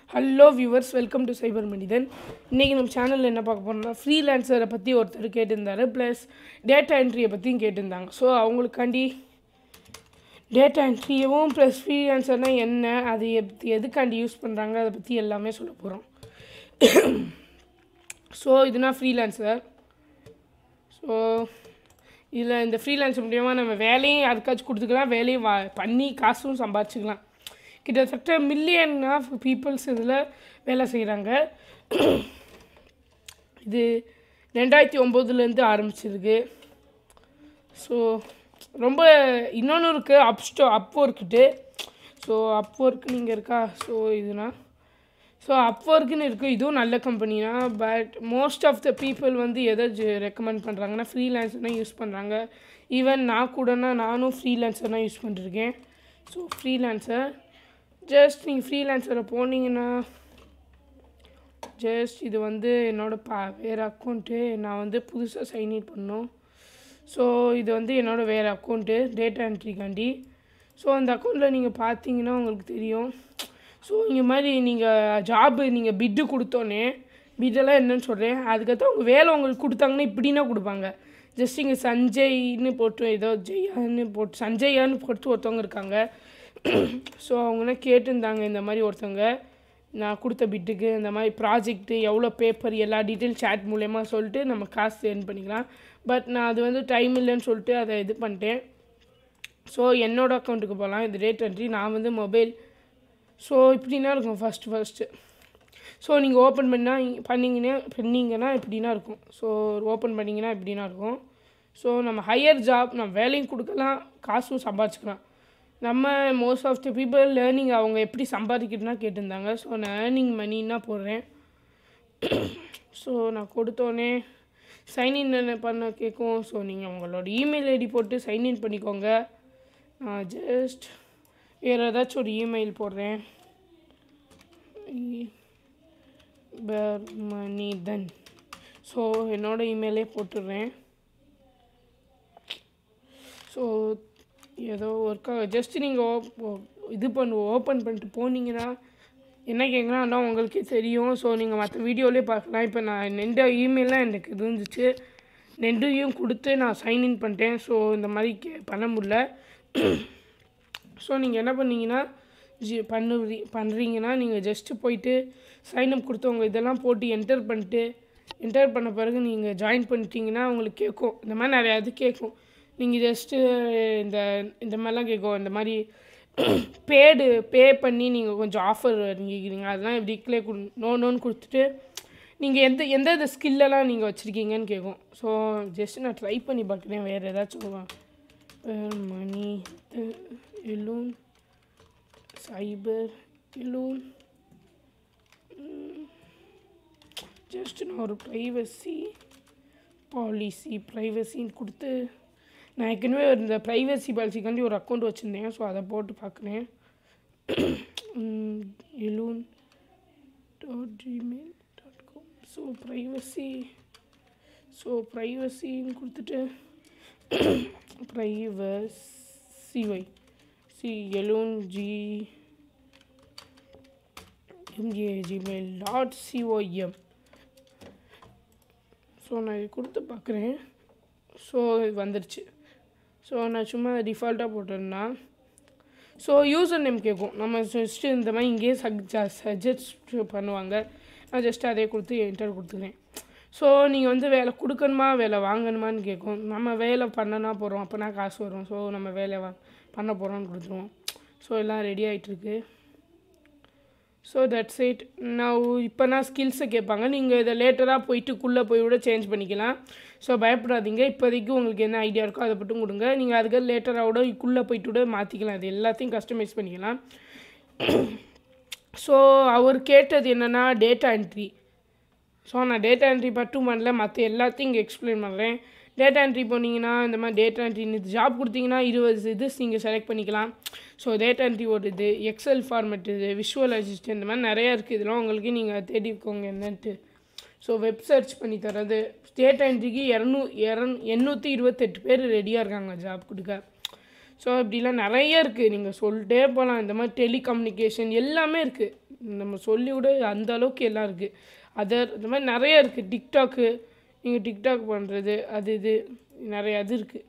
hello viewers welcome to cyber மனிதன் இன்றைக்கி நம்ம சேனலில் என்ன பார்க்க போகிறோம்னா ஃப்ரீலான்சரை பற்றி ஒருத்தர் கேட்டிருந்தாரு ப்ளஸ் டேட்டா என்ட்ரியை பற்றியும் கேட்டிருந்தாங்க ஸோ அவங்களுக்காண்டி டேட்டா என்ட்ரியவும் ப்ளஸ் ஃப்ரீலான்சர்னால் என்ன அது எப் எதுக்காண்டி யூஸ் பண்ணுறாங்க அதை பற்றி எல்லாமே சொல்ல போகிறோம் ஸோ இதுனா ஃப்ரீலான்சர் ஸோ இதில் இந்த ஃப்ரீலான்ஸ் மூலியமாக நம்ம வேலையும் யாருக்காச்சும் கொடுத்துக்கலாம் வேலையும் வா பண்ணி காசும் சம்பாதிச்சுக்கலாம் கிட்டத்தட்ட மில்லியன் ஆஃப் பீப்புள்ஸ் இதில் வேலை செய்கிறாங்க இது ரெண்டாயிரத்தி ஒம்போதுலேருந்து ஆரம்பிச்சிருக்கு ஸோ ரொம்ப இன்னொன்று இருக்குது அப் ஸ்டோ அப் ஒர்க்கிட்டு ஸோ அப் ஒர்க் நீங்கள் இருக்கா ஸோ இதுனா ஸோ அப் ஒர்க்குன்னு இருக்குது இதுவும் நல்ல கம்பெனி தான் but most of the people வந்து எதை ரெக்கமெண்ட் பண்ணுறாங்கன்னா ஃப்ரீலான்சர் தான் யூஸ் பண்ணுறாங்க ஈவன் நான் கூடனா நானும் ஃப்ரீலான்சர் தான் யூஸ் பண்ணிருக்கேன் ஸோ ஃப்ரீலான்சர் ஜஸ்ட் நீங்கள் ஃப்ரீலான்சரை போனீங்கன்னா ஜஸ்ட் இது வந்து என்னோடய பா வேறு அக்கௌண்ட்டு நான் வந்து புதுசாக சைன்இன் பண்ணோம் ஸோ இது வந்து என்னோடய வேறு அக்கௌண்ட்டு டேட்டா என்ட்ரிக்காண்டி ஸோ அந்த அக்கௌண்ட்டில் நீங்கள் பார்த்தீங்கன்னா உங்களுக்கு தெரியும் ஸோ இந்த மாதிரி நீங்கள் ஜாபு நீங்கள் பிட்டு கொடுத்தோன்னே பிட்டெல்லாம் என்னன்னு சொல்கிறேன் அதுக்கடுத்து அவங்க வேலை உங்களுக்கு கொடுத்தாங்கன்னா இப்படின்னா கொடுப்பாங்க ஜஸ்ட் இங்கே சஞ்சய்னு போட்டு ஏதோ ஜெயான்னு போட்டு சஞ்சயான்னு போட்டு ஒருத்தவங்க இருக்காங்க ஸோ அவங்கன்னா கேட்டிருந்தாங்க இந்த மாதிரி ஒருத்தவங்க நான் கொடுத்த பிட்டுக்கு இந்த மாதிரி ப்ராஜெக்ட்டு எவ்வளோ பேப்பர் எல்லா டீட்டெயில் சேட் மூலயமா சொல்லிட்டு நம்ம காசு ஏர்ன் பண்ணிக்கலாம் பட் நான் அது வந்து டைம் இல்லைன்னு சொல்லிட்டு அதை இது பண்ணிட்டேன் ஸோ என்னோடய அக்கௌண்ட்டுக்கு போகலாம் இது ரேட் என்ட்ரி நான் வந்து மொபைல் ஸோ இப்படின்னா இருக்கும் ஃபஸ்ட்டு ஃபஸ்ட்டு ஸோ நீங்கள் ஓப்பன் பண்ணால் பண்ணிங்கன்னா பண்ணிங்கன்னா இப்படின்னா இருக்கும் ஸோ ஓப்பன் பண்ணிங்கன்னா இப்படின்னா இருக்கும் ஸோ நம்ம ஹையர் ஜாப் நம்ம வேலையும் கொடுக்கலாம் காசும் சம்பாதிச்சுக்கலாம் நம்ம most of the people learning அவங்க எப்படி சம்பாதிக்கிறதுனா கேட்டிருந்தாங்க ஸோ நான் ஏர்னிங் மணின்னா போடுறேன் ஸோ நான் கொடுத்தோன்னே சைன்இன் பண்ண கேட்கும் ஸோ நீங்கள் உங்களோட இமெயில் ஐடி போட்டு சைன்இன் பண்ணிக்கோங்க நான் ஜஸ்ட் வேறு ஏதாச்சும் ஒரு இமெயில் போடுறேன் மணிதன் ஸோ என்னோடய இமெயிலே போட்டுடுறேன் ஸோ ஏதோ ஒர்க்காக ஜஸ்ட் நீங்கள் இது பண்ணு ஓப்பன் பண்ணிட்டு போனீங்கன்னா என்ன கேட்குறேன் அதான் உங்களுக்கே தெரியும் ஸோ நீங்கள் மற்ற வீடியோலேயே பார்க்கலாம் இப்போ நான் நெண்ட இமெயிலாம் எனக்கு இருந்துச்சு நெண்டையும் கொடுத்து நான் சைன்இன் பண்ணிட்டேன் ஸோ இந்த மாதிரி கே பண்ண முடில ஸோ நீங்கள் என்ன பண்ணீங்கன்னா ஜி பண்ணு பண்ணுறீங்கன்னா நீங்கள் ஜஸ்ட்டு போயிட்டு சைன்அப் கொடுத்தவங்க இதெல்லாம் போட்டு என்டர் பண்ணிட்டு என்டர் பண்ண பிறகு நீங்கள் ஜாயின் பண்ணிட்டீங்கன்னா உங்களுக்கு கேட்கும் இந்த மாதிரி நிறையா இது கேட்கும் நீங்கள் ஜஸ்ட்டு இந்த இந்த மாதிரிலாம் கேட்கும் இந்த மாதிரி பேடு பே பண்ணி நீங்கள் கொஞ்சம் ஆஃபர் வாங்கிக்கிறீங்க அதெல்லாம் எப்படி கிளே கொடு நோ நோன்னு கொடுத்துட்டு நீங்கள் எந்த எந்த எந்த ஸ்கில்லெல்லாம் நீங்கள் வச்சுருக்கீங்கன்னு கேட்கும் ஸோ ஜஸ்ட் நான் ட்ரை பண்ணி பார்க்குறேன் வேறு ஏதாச்சும் மணி எலூன் சைபர் எலூன் ஜஸ்ட் நான் ஒரு ப்ரைவசி பாலிசி ப்ரைவசின்னு கொடுத்து நான் ஏற்கனவே இந்த ப்ரைவசி பாலிசிக்காண்டி ஒரு அக்கௌண்ட் வச்சுருந்தேன் ஸோ அதை போட்டு பார்க்குறேன் எலூன் dot Gmail dot com so privacy so ப்ரைவசின்னு கொடுத்துட்டு ப்ரைவசி ஒய் சி எலூன் G M G A Gmail dot C O M so நான் இது கொடுத்து பார்க்குறேன் ஸோ இது வந்துருச்சு ஸோ நான் சும்மா டிஃபால்ட்டாக போட்டேன்னா ஸோ யூசர் நேம் கேட்கும் நம்ம ஜஸ்ட்டு இந்த மாதிரி இங்கேயே சஜ் சஜஸ்ட் பண்ணுவாங்க நான் ஜஸ்ட் அதே கொடுத்து என்டர் கொடுத்துக்கிறேன் ஸோ நீங்கள் வந்து வேலை கொடுக்கணுமா வேலை வாங்கணுமான்னு கேட்கும் நம்ம வேலை பண்ணனா போகிறோம் அப்போனா காசு வரும் ஸோ நம்ம வேலை வா பண்ண போகிறோம்னு கொடுத்துருவோம் ஸோ எல்லாம் ரெடி ஆகிட்டுருக்கு ஸோ தட்ஸ் இட் நான் இப்போனா ஸ்கில்ஸை கேட்பாங்க நீங்கள் இதை லேட்டராக போயிட்டுக்குள்ளே போய் கூட சேஞ்ச் பண்ணிக்கலாம் ஸோ பயப்படாதீங்க இப்போதைக்கு உங்களுக்கு என்ன ஐடியா இருக்கோ அதை மட்டும் கொடுங்க நீங்கள் அதுக்கு லேட்டராக கூட இதுக்குள்ளே போயிட்டு கூட மாற்றிக்கலாம் அது எல்லாத்தையும் கஸ்டமைஸ் பண்ணிக்கலாம் ஸோ அவர் கேட்டது என்னென்னா டேட்டா என்ட்ரி ஸோ நான் டேட்டா என்ட்ரி மட்டும் பண்ணல மற்ற எல்லாத்தையும் இங்கே எக்ஸ்பிளைன் பண்ணுறேன் டேட்டா என்ட்ரி போனீங்கன்னா இந்த மாதிரி டேட்டா என்ட்ரி இது ஜாப் கொடுத்தீங்கன்னா இருபது இது நீங்கள் செலக்ட் பண்ணிக்கலாம் ஸோ டேட்டா என்ட்ரி ஒரு இது எக்ஸல் ஃபார்மெட் இது விஷுவல் அசிஸ்டன்ட் இந்த மாதிரி நிறையா இருக்குது இதெல்லாம் உங்களுக்கு நீங்கள் தேடிக்கோங்க என்னன்ட்டு ஸோ வெப் சர்ச் பண்ணி தரது டேட்டா என்ட்ரிக்கு இரநூ இரநூ எண்ணூற்றி இருபத்தெட்டு பேர் ரெடியாக இருக்காங்க ஜாப் கொடுக்க ஸோ இப்படிலாம் நிறைய இருக்குது நீங்கள் சொல்லிட்டே போகலாம் இந்த மாதிரி டெலிகம்யூனிகேஷன் எல்லாமே இருக்குது நம்ம சொல்லி விட அந்த அளவுக்கு எல்லாம் இருக்குது அதர் இந்த மாதிரி நிறைய இருக்குது டிக்டாக்கு நீங்கள் டிக்டாக் பண்ணுறது அது இது நிறைய இது இருக்குது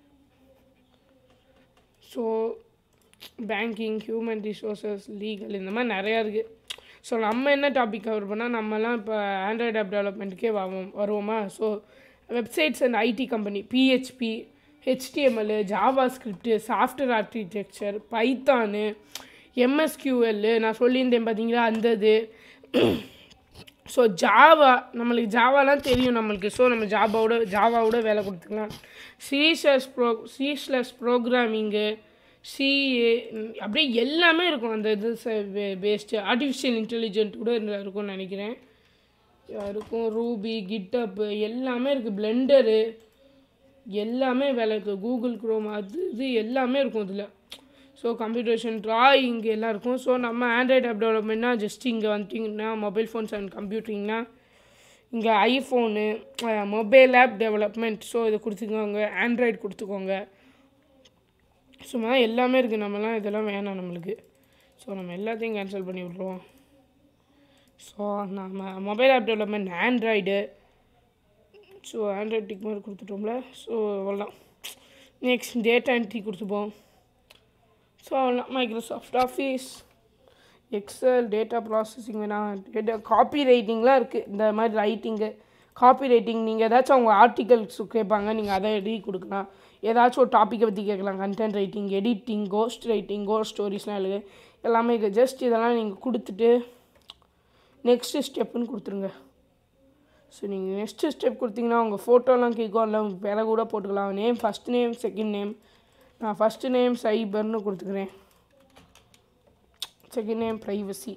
so banking human resources legal இந்த மாதிரி நிறையா இருக்குது ஸோ நம்ம என்ன டாபிக் கவர் பண்ணால் நம்மலாம் இப்போ ஆண்ட்ராய்டு ஆப் டெவலப்மெண்ட்டுக்கே வருவோம் வருவோமா so websites and IT company PHP HTML JavaScript software architecture python M S Q L நான் சொல்லியிருந்தேன் பார்த்தீங்களா அந்த இது ஸோ ஜாவா நம்மளுக்கு ஜாவாலாம் தெரியும் நம்மளுக்கு ஸோ நம்ம ஜாவாவோட ஜாவாவோட வேலை கொடுத்துக்கலாம் சீஸ்லஸ் ப்ரோ சீஸ்லஸ் ப்ரோக்ராமிங்கு சிஏ அப்படியே எல்லாமே இருக்கும் அந்த இது பேஸ்டு ஆர்டிஃபிஷியல் இன்டெலிஜென்ட் கூட இதுல இருக்கும்னு நினைக்கிறேன் இருக்கும் ரூபி கிட்டப்பு எல்லாமே இருக்குது பிளெண்டரு எல்லாமே வேலை இருக்குது கூகுள் குரோம் அது இது எல்லாமே இருக்கும் இதில் ஸோ கம்ப்யூட்டேஷன் ட்ராயிங் எல்லாம் இருக்கும் ஸோ நம்ம ஆண்ட்ராய்டு ஆப் டெவலப்மெண்ட்னா ஜஸ்ட் இங்கே வந்துட்டிங்கன்னா மொபைல் ஃபோன்ஸ் அண்ட் கம்ப்யூட்டரிங்னா இங்கே iPhone mobile app development so இதை கொடுத்துக்கோங்க ஆண்ட்ராய்டு கொடுத்துக்கோங்க சும்மா எல்லாமே இருக்குது நம்மலாம் இதெல்லாம் வேணாம் நம்மளுக்கு ஸோ நம்ம எல்லாத்தையும் கேன்சல் பண்ணி விட்ருவோம் ஸோ நம்ம mobile app development Android so Android tick மாதிரி கொடுத்துட்டோம்ல ஸோ அவ்வளோதான் நெக்ஸ்ட் டேட்டா என்ட்ரி கொடுத்துப்போம் ஸோ அவ்வளோதான் Microsoft office Excel data processing வேணாம் டேட்டா காப்பி ரைட்டிங்லாம் இருக்குது இந்த மாதிரி ரைட்டிங்கு காப்பி ரைட்டிங் நீங்கள் ஏதாச்சும் அவங்க ஆர்டிகல்ஸ் கேட்பாங்க நீங்கள் அதை எழுதி கொடுக்கலாம் ஏதாச்சும் ஒரு டாப்பிக்கை பற்றி கேட்கலாம் content writing editing ghost writing ghost ஸ்டோரிஸ்லாம் எழுது எல்லாமே இருக்குது ஜஸ்ட் இதெல்லாம் நீங்கள் கொடுத்துட்டு நெக்ஸ்ட்டு ஸ்டெப்புன்னு கொடுத்துருங்க ஸோ நீங்கள் நெக்ஸ்ட்டு ஸ்டெப் கொடுத்தீங்கன்னா உங்கள் ஃபோட்டோலாம் கேட்கும் இல்லை உங்கள் பேரை கூட போட்டுக்கலாம் name first name second name நான் ஃபஸ்ட்டு நேம் சைபர்னு கொடுத்துக்கிறேன் second name privacy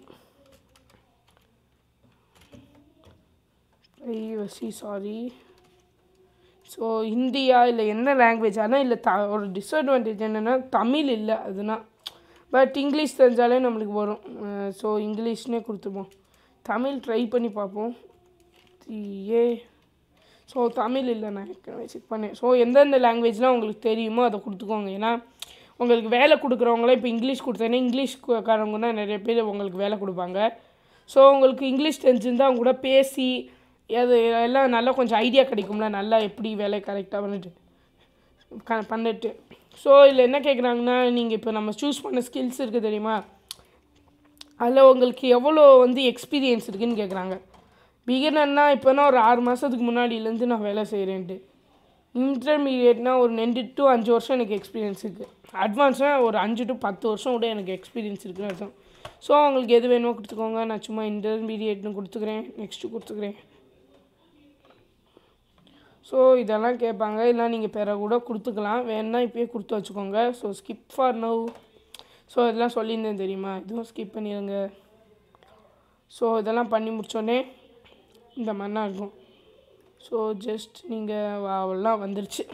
privacy sorry so ஹிந்தியா இல்லை என்ன லாங்குவேஜ் ஆனால் இல்லை த ஒரு டிஸ்அட்வான்டேஜ் என்னென்னா தமிழ் இல்லை அதுனா பட் இங்கிலீஷ் தெரிஞ்சாலே நம்மளுக்கு வரும் ஸோ இங்கிலீஷ்னே கொடுத்துப்போம் தமிழ் ட்ரை பண்ணி பார்ப்போம் ஏ ஸோ தமிழ் இல்லை நான் ஏற்கனவே செக் பண்ணேன் ஸோ எந்தெந்த லாங்குவேஜ்லாம் உங்களுக்கு தெரியுமோ அதை கொடுத்துக்கோங்க ஏன்னா உங்களுக்கு வேலை கொடுக்குறவங்களாம் இப்போ இங்கிலீஷ் கொடுத்தேன்னா இங்கிலீஷ்காரவங்க தான் நிறைய பேர் உங்களுக்கு வேலை கொடுப்பாங்க ஸோ உங்களுக்கு இங்கிலீஷ் தெரிஞ்சிருந்தால் அவங்க கூட பேசி அது எல்லாம் நல்லா கொஞ்சம் ஐடியா கிடைக்கும்ல நல்லா எப்படி வேலை கரெக்டாக பண்ணிட்டு க பண்ணிட்டு ஸோ இதில் என்ன கேட்குறாங்கன்னா நீங்கள் இப்போ நம்ம சூஸ் பண்ண ஸ்கில்ஸ் இருக்குது தெரியுமா அதில் உங்களுக்கு எவ்வளோ வந்து எக்ஸ்பீரியன்ஸ் இருக்குதுன்னு கேட்குறாங்க பிகினர்னா இப்போனா ஒரு ஆறு மாதத்துக்கு முன்னாடியிலேருந்து நான் வேலை செய்கிறேன்ட்டு இன்டர்மீடியட்னா ஒரு ரெண்டு டு அஞ்சு வருஷம் எனக்கு எக்ஸ்பீரியன்ஸ் இருக்குது அட்வான்ஸ்னால் ஒரு அஞ்சு டு பத்து வருஷம் கூட எனக்கு எக்ஸ்பீரியன்ஸ் இருக்குன்னு அர்த்தம் ஸோ அவங்களுக்கு எது வேணுமோ கொடுத்துக்கோங்க நான் சும்மா இன்டர்மீடியட்னு கொடுத்துக்கிறேன் நெக்ஸ்ட்டு கொடுத்துக்கிறேன் ஸோ இதெல்லாம் கேட்பாங்க இல்லை நீங்கள் பிற கூட கொடுத்துக்கலாம் வேணுன்னா இப்போயே கொடுத்து வச்சுக்கோங்க so skip for now so இதெல்லாம் சொல்லியிருந்தேன் தெரியுமா இதுவும் ஸ்கிப் பண்ணிடுங்க ஸோ இதெல்லாம் பண்ணி முடிச்சோடனே இந்த மாதிரிலாம் இருக்கும் ஸோ ஜஸ்ட் நீங்கள் அவ்வளோலாம் வந்துருச்சு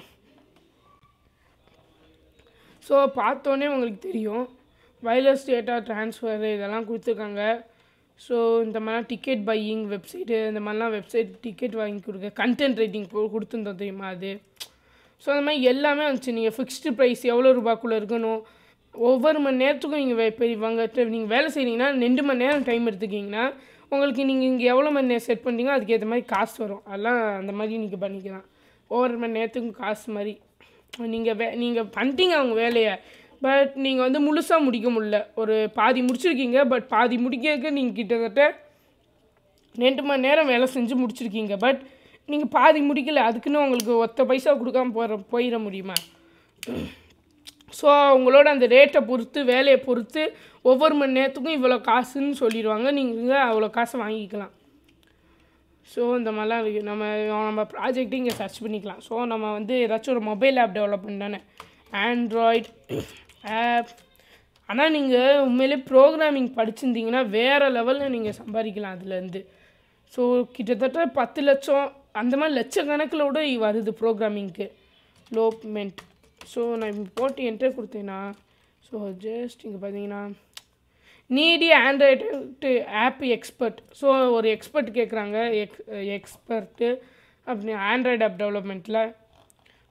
ஸோ பார்த்தோன்னே உங்களுக்கு தெரியும் வயர்லெஸ் டேட்டா ட்ரான்ஸ்ஃபர் இதெல்லாம் கொடுத்துருக்காங்க ஸோ இந்த மாதிரிலாம் டிக்கெட் பையிங் வெப்சைட்டு இந்த மாதிரிலாம் வெப்சைட் டிக்கெட் வாங்கி கொடுக்க கண்டென்ட் ரைட்டிங் கொடுத்துருந்தோம் தெரியுமா அது ஸோ அந்த மாதிரி எல்லாமே வந்துச்சு நீங்கள் ஃபிக்ஸ்டு ப்ரைஸ் எவ்வளோ ரூபாய்க்குள்ளே இருக்கணும் ஒவ்வொரு மணி நேரத்துக்கும் நீங்கள் இப்போ இவங்ககிட்ட நீங்கள் வேலை செய்கிறீங்கன்னா ரெண்டு மணி நேரம் டைம் எடுத்துக்கிங்கன்னா உங்களுக்கு நீங்கள் இங்கே எவ்வளோ மணி நேரம் செட் பண்ணுறீங்களோ அதுக்கேற்ற மாதிரி காசு வரும் அதெல்லாம் அந்த மாதிரி நீங்கள் பண்ணிக்கலாம் ஒவ்வொரு மணி நேரத்துக்கும் காசு மாதிரி நீங்கள் வே நீங்கள் பண்ணிட்டீங்க அவங்க வேலையை பட் நீங்கள் வந்து முழுசாக முடிக்க முடியல ஒரு பாதி முடிச்சிருக்கீங்க பட் பாதி முடிக்கிறதுக்கு நீங்கள் கிட்டத்தட்ட ரெண்டு மணி நேரம் வேலை செஞ்சு முடிச்சிருக்கீங்க பட் நீங்கள் பாதி முடிக்கல அதுக்குன்னு உங்களுக்கு ஒத்த பைசா கொடுக்காம போகிற போயிட முடியுமா ஸோ அவங்களோட அந்த ரேட்டை பொறுத்து வேலையை பொறுத்து ஒவ்வொரு மணி நேரத்துக்கும் இவ்வளோ காசுன்னு சொல்லிடுவாங்க நீங்கள் அவ்வளோ காசை வாங்கிக்கலாம் ஸோ இந்த மாதிரிலாம் இருக்குது நம்ம நம்ம ப்ராஜெக்ட்டு இங்கே சர்ச் பண்ணிக்கலாம் ஸோ நம்ம வந்து ஏதாச்சும் ஒரு மொபைல் ஆப் டெவலப்மெண்ட் தானே ஆண்ட்ராய்ட் ஆப் ஆனால் நீங்கள் உண்மையிலே ப்ரோக்ராமிங் படிச்சிருந்தீங்கன்னா வேறு லெவலில் நீங்கள் சம்பாதிக்கலாம் அதுலேருந்து ஸோ கிட்டத்தட்ட பத்து லட்சம் அந்த மாதிரி லட்சக்கணக்கில் கூட வருது ப்ரோக்ராமிங்க்கு லோப்மெண்ட் ஸோ நான் இப்போ போட்டு என்டர் கொடுத்தேன்னா ஸோ ஜஸ்ட் இங்கே பார்த்தீங்கன்னா need Android app expert so ஒரு எக்ஸ்பர்ட் கேட்குறாங்க எக் எக்ஸ்பர்ட்டு அப்படி ஆண்ட்ராய்டு ஆப் டெவலப்மெண்ட்டில்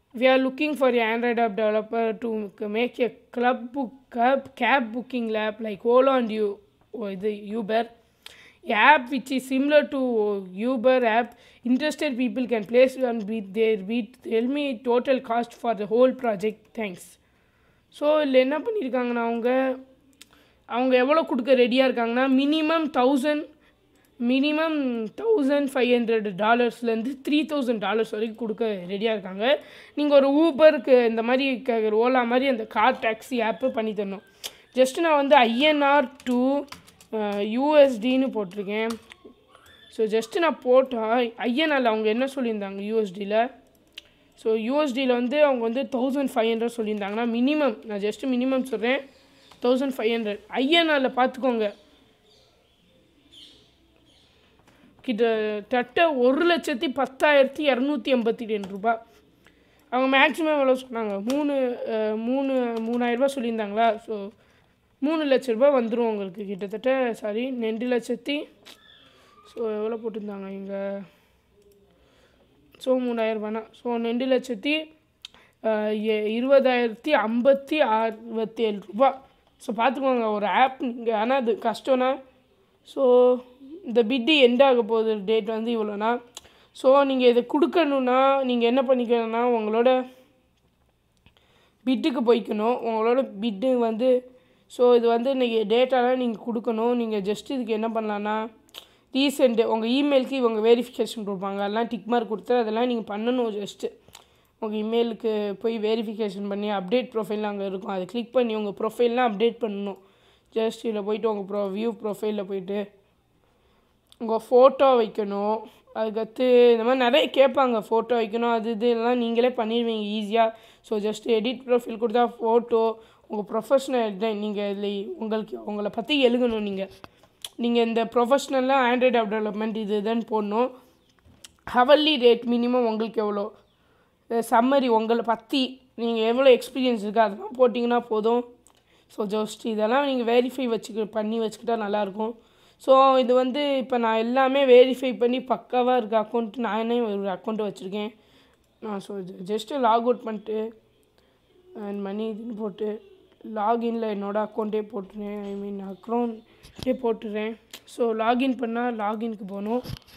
we are looking for a Android app developer to make a club book cab, cab booking app like Ola and you or the Uber a app which is similar to Uber app interested people can place and with their with tell me total cost for the whole project thanks so இதில் என்ன பண்ணியிருக்காங்கன்னா அவங்க அவங்க எவ்வளோ கொடுக்க ரெடியாக இருக்காங்கன்னா minimum thousand minimum thousand five hundred டாலர்ஸ்லேருந்து த்ரீ தௌசண்ட் டாலர்ஸ் வரைக்கும் கொடுக்க ரெடியாக இருக்காங்க நீங்கள் ஒரு ஊபருக்கு இந்த மாதிரி க- ஓலா மாதிரி அந்த கார் டாக்ஸி ஆப்பு பண்ணி தரணும் ஜஸ்ட் நான் வந்து ஐஎன்ஆர் டூ யூஎஸ்டின்னு போட்டிருக்கேன் ஸோ ஜஸ்ட்டு நான் போட்டால் ஐஎன்ஆரில் அவங்க என்ன சொல்லியிருந்தாங்க யூஎஸ்டியில் ஸோ யூஎஸ்டியில் வந்து அவங்க வந்து தௌசண்ட் ஃபைவ் ஹண்ட்ரட் சொல்லியிருந்தாங்கன்னா மினிமம் நான் ஜஸ்ட்டு மினிமம் சொல்கிறேன் தௌசண்ட் ஃபைவ் ஹண்ட்ரட் ஐஎன்ஆரில் பார்த்துக்கோங்க கிட்டத்தட்ட ஒரு லட்சத்தி பத்தாயிரத்தி இரநூத்தி எண்பத்தி ரெண்டு ரூபா அவங்க மேக்ஸிமம் எவ்வளோ சொன்னாங்க மூணு அஹ், மூணு மூணாயிரரூபா சொல்லியிருந்தாங்களா ஸோ மூணு லட்ச ரூபாய் வந்துடும் உங்களுக்கு கிட்டத்தட்ட சாரி ரெண்டு லட்சத்தி ஸோ எவ்வளோ போட்டிருந்தாங்க இங்கே ஸோ மூணாயிரரூபானா ஸோ ரெண்டு லட்சத்தி அஹ், எ- இருபதாயிரத்தி ஐம்பத்தி அறுபத்தி ஏழு ரூபா ஸோ பார்த்துக்கோங்க ஒரு ஆப் நீங்கள் ஆனால் அது கஷ்டம்னா ஸோ இந்த பிட்டு எண்ட் ஆக போகுது டேட் வந்து இவ்வளோனா ஸோ நீங்கள் இதை கொடுக்கணுன்னா நீங்கள் என்ன பண்ணிக்கணும்னா உங்களோட பிட்டுக்கு போய்க்கணும் உங்களோட பிட்டு வந்து ஸோ இது வந்து இன்றைக்கி டேட்டாலாம் நீங்கள் கொடுக்கணும் நீங்கள் ஜஸ்ட் இதுக்கு என்ன பண்ணலான்னா ரீசெண்ட்டு உங்கள் இமெயிலுக்கு இவங்க வெரிஃபிகேஷன் கொடுப்பாங்க அதெல்லாம் டிக் மார்க் கொடுத்து அதெல்லாம் நீங்கள் பண்ணணும் ஜஸ்ட்டு உங்கள் இமெயிலுக்கு போய் வெரிஃபிகேஷன் பண்ணி அப்டேட் ப்ரொஃபைல் அங்கே இருக்கும் அதை கிளிக் பண்ணி உங்கள் ப்ரொஃபைல்லாம் அப்டேட் பண்ணணும் ஜஸ்ட் இதில் போயிட்டு உங்கள் ப்ரோ வியூ ப்ரொஃபைலில் போயிட்டு உங்கள் ஃபோட்டோ வைக்கணும் அதுக்கடுத்து இந்த மாதிரி நிறைய கேட்பாங்க ஃபோட்டோ வைக்கணும் அது இது எல்லாம் நீங்களே பண்ணிடுவீங்க ஈஸியாக ஸோ ஜஸ்ட் எடிட் ப்ரொஃபைல் கொடுத்தா ஃபோட்டோ உங்கள் ப்ரொஃபஷனல் நீங்கள் இதில் உங்களுக்கு உங்களை பற்றி எழுதணும் நீங்கள் நீங்கள் இந்த ப்ரொஃபஷ்னலாக ஆண்ட்ராய்டு ஆப் டெவலப்மெண்ட் இது இதுன்னு போடணும் ஹவர்லி ரேட் மினிமம் உங்களுக்கு எவ்வளோ சம்மரி உங்களை பற்றி நீங்கள் எவ்வளோ எக்ஸ்பீரியன்ஸ் இருக்கோ அதெல்லாம் போட்டிங்கன்னா போதும் ஸோ ஜஸ்ட் இதெல்லாம் நீங்கள் வெரிஃபை வச்சுக்க பண்ணி வச்சுக்கிட்டா நல்லாயிருக்கும் ஸோ இது வந்து இப்போ நான் எல்லாமே வெரிஃபை பண்ணி பக்காவாக இருக்க அக்கௌண்ட் நானே ஒரு அக்கௌண்ட் வச்சுருக்கேன் நான் ஸோ ஜஸ்ட்டு லாக் அவுட் பண்ணிட்டு அண்ட் மணி இதுன்னு போட்டு லாகின்ல என்னோடய அக்கௌண்ட்டே போட்டுறேன் ஐ மீன் அக்கௌண்ட்டே போட்டுறேன் ஸோ லாகின் பண்ணால் லாகின்க்கு போகணும்